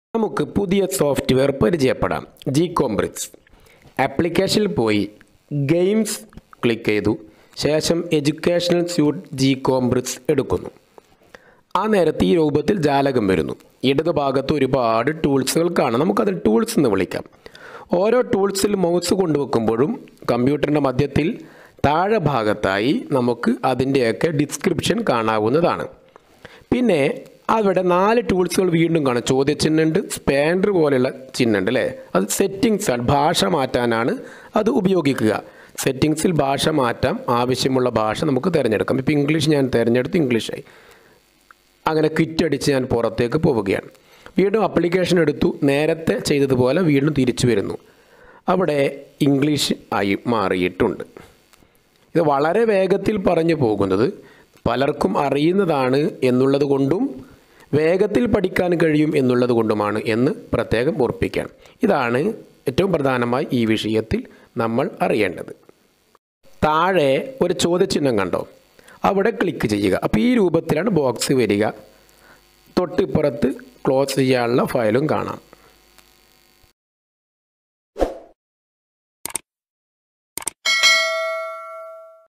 നമുക്ക് പുതിയ സോഫ്റ്റ്വെയർ പരിചയപ്പെടാം ജി കോംബ്രിക്സ് ആപ്ലിക്കേഷനിൽ പോയി ഗെയിംസ് ക്ലിക്ക് ചെയ്തു ശേഷം എഡ്യൂക്കേഷണൽ സ്യൂട്ട് ജി കോംബ്രിക്സ് എടുക്കുന്നു ആ നേരത്ത് ഈ രൂപത്തിൽ ജാലകം വരുന്നു ഇടത് ഭാഗത്ത് ഒരുപാട് ടൂൾസുകൾ കാണാം നമുക്കതിൽ ടൂൾസ് എന്ന് വിളിക്കാം ഓരോ ടൂൾസിൽ മൗസ് കൊണ്ടുവെക്കുമ്പോഴും കമ്പ്യൂട്ടറിൻ്റെ മധ്യത്തിൽ താഴെ ഭാഗത്തായി നമുക്ക് അതിൻ്റെയൊക്കെ ഡിസ്ക്രിപ്ഷൻ കാണാവുന്നതാണ് പിന്നെ അവിടെ നാല് ടൂൾസുകൾ വീണ്ടും കാണാം ചോദ്യചിഹ്നമുണ്ട് സ്പാൻഡർ പോലെയുള്ള ചിഹ്നമുണ്ട് അല്ലേ അത് സെറ്റിങ്സ് ആണ് ഭാഷ മാറ്റാനാണ് അത് ഉപയോഗിക്കുക സെറ്റിങ്സിൽ ഭാഷ മാറ്റാം ആവശ്യമുള്ള ഭാഷ നമുക്ക് തിരഞ്ഞെടുക്കാം ഇപ്പോൾ ഇംഗ്ലീഷ് ഞാൻ തിരഞ്ഞെടുത്ത് ഇംഗ്ലീഷായി അങ്ങനെ ക്വിറ്റ് അടിച്ച് ഞാൻ പുറത്തേക്ക് പോവുകയാണ് വീണ്ടും അപ്ലിക്കേഷൻ എടുത്തു നേരത്തെ ചെയ്തതുപോലെ വീണ്ടും തിരിച്ചു വരുന്നു അവിടെ ഇംഗ്ലീഷ് ആയി മാറിയിട്ടുണ്ട് ഇത് വളരെ വേഗത്തിൽ പറഞ്ഞു പോകുന്നത് പലർക്കും അറിയുന്നതാണ് എന്നുള്ളത് കൊണ്ടും വേഗത്തിൽ പഠിക്കാൻ കഴിയും എന്നുള്ളത് കൊണ്ടുമാണ് എന്ന് പ്രത്യേകം ഓർപ്പിക്കാൻ ഇതാണ് ഏറ്റവും പ്രധാനമായി ഈ വിഷയത്തിൽ നമ്മൾ അറിയേണ്ടത് താഴെ ഒരു ചോദ്യചിഹ്നം കണ്ടോ അവിടെ ക്ലിക്ക് ചെയ്യുക അപ്പോൾ ഈ രൂപത്തിലാണ് ബോക്സ് വരിക തൊട്ടിപ്പുറത്ത് ക്ലോസ് ചെയ്യാനുള്ള ഫയലും കാണാം